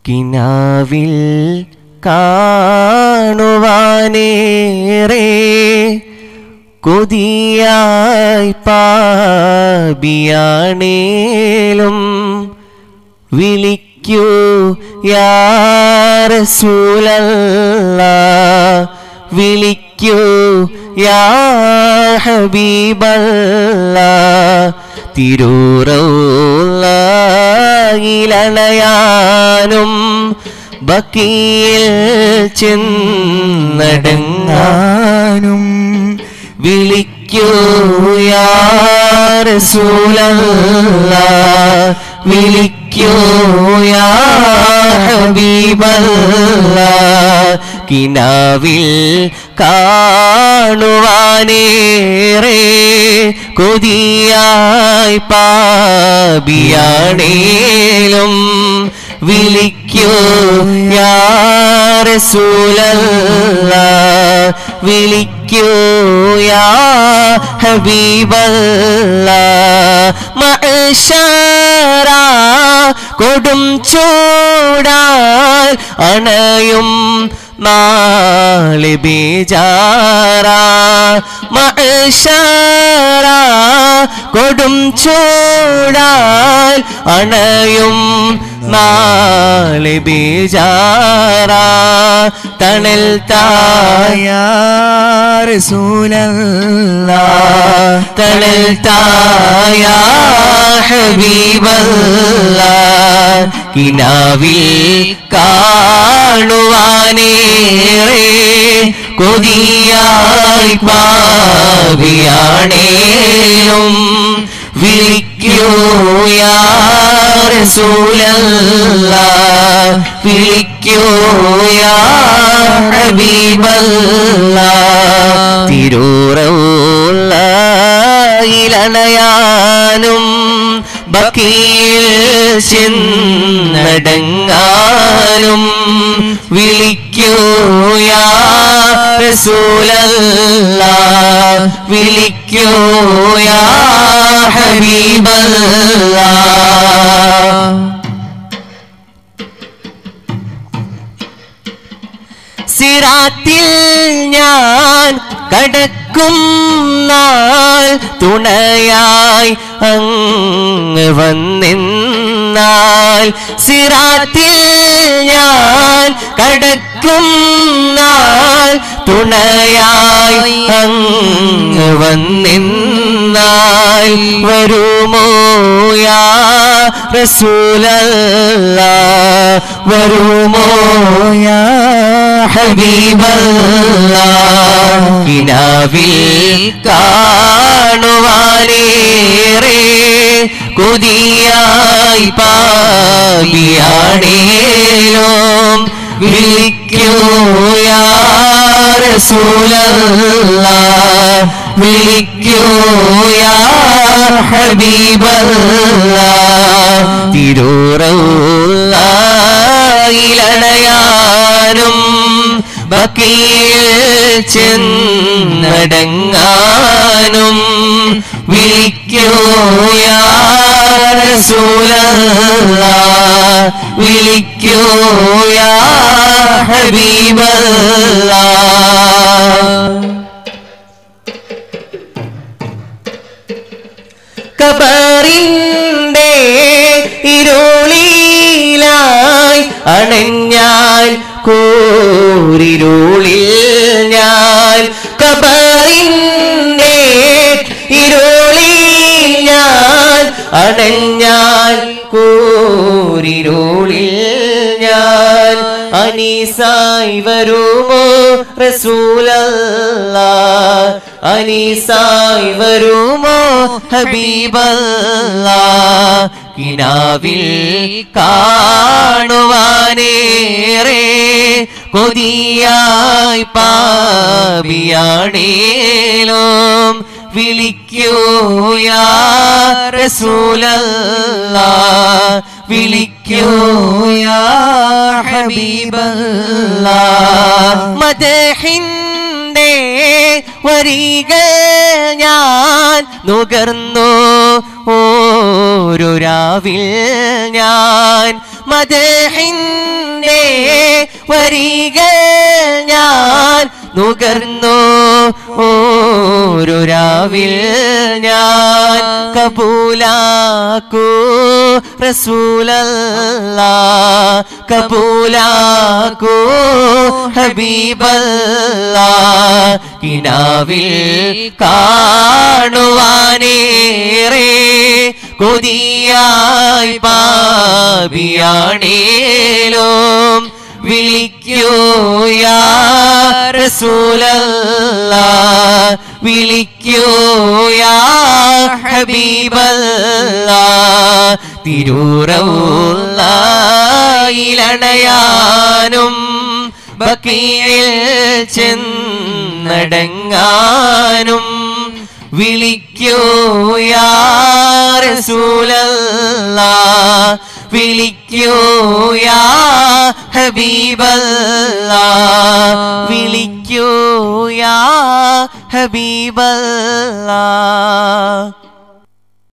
കിനാവിൽ കാണുവാനേറെ കൊതിയായി പാപിയാണേലും വിളിക്കൂ യാറസൂലല്ല വിളിക്കൂ യാ ഹബീബല്ല തിരൂറയിലണയാനും ബക്കിയിൽ ചെന്നടങ്ങാനും വിളിക്കൂ യാ റസൂലല്ല വിളിക്കൂ യാ ഹബീബല്ല കിനാവിൽ കാണുവാനേറെ കൊതിയായി പാപിയാണേലും വിളിക്കൂ യാ റസൂലല്ല വിളിക്കൂ യാ ഹബീബല്ല മഅശറ കൊടും ചൂടാൽ അണയും നാളെ ബേജാറ മഅശറ കൊടും ചൂടാൽ അണയും നാളെ ബേജാറ തണൽ തായ റസൂലല്ല തണൽ തായ ഹബീബല്ല കിനാവിൽ കാണുവാനേറെ കൊതിയായി പാവിയാണേലും വിളിക്കൂ യാ റസൂലല്ല വിളിക്കൂ യാ ഹബീബല്ല തിരൂറവുള്ള ഇലണയാനും ബക്കീൽ ചെന്നടങ്ങാനും വിളിക്കൂ യാ റസൂലല്ല വിളിക്കൂ യാ ഹബീബല്ല സിറാത്തിൽ ഞാൻ കടക്കും നാൾ തുണയായി അങ്ങ് വന്നെന്നാൽ സിറാത്തിൽ ഞാൻ കടക്കും നാൾ തുണയായി അങ്ങ് വന്നെന്നാൽ വരുമോ യാ റസൂലല്ല വരുമോ യാ ഹബീബല്ല കിനാവിൽ കാണുവാനേറെ കൊതിയായി പാപിയാണേലും വിളിക്കൂ യാ റസൂലല്ല വിളിക്കൂ യാ ഹബീബല്ല തിരൂറവുള്ള ഇലണയാനും ബക്കീൽ ചെന്നടങ്ങാനും വിളിക്കൂ യാ റസൂലല്ല വിളിക്കൂ യാ ഹബീബല്ല കബറിൻ്റെ ഇരുളിലായി അണഞ്ഞാൽ കൂരിരുളിൽ ഞാൻ കബറിൻ്റെ ഇരുളിൽ ഞാൻ അണഞ്ഞാൽ കൂരിരുളിൽ ഞാൻ അനീസായി വരുമോ റസൂലല്ല അനീസായി വരുമോ ഹബീബല്ല കിനാവിൽ കാണുവാനേറെ കൊതിയായി പാപിയാണേലും വിളിക്കൂ യാ റസൂലല്ല വിളിക്കൂ യാ ഹബീബല്ല മദഹിന്റെ വരികൾ ഞാൻ നുകർന്നു ഓരോ രാവിൽ ഞാൻ മദഹിൻ നിന്റെ വരികൾ ഞാൻ നുകർന്നു ഓരു രാവിൽ ഞാൻ കബൂലാക്കൂ റസൂലല്ല കബൂലാക്കൂ ഹബീബല്ല കിനാവിൽ കാണുവാനേറെ കൊതിയായി പാപിയാണേലും വിളിക്കൂയാ റസൂലല്ല വിളിക്കൂയാ ഹബീബല്ല തിരൂറയിലണയാനും ബക്കീഴിൽ ചെന്നടങ്ങാനും വിളിക്കൂയാ റസൂലല്ല വിളിക്കൂയാ ഹബീബല്ല വിളിക്കൂയാ ഹബീബല്ല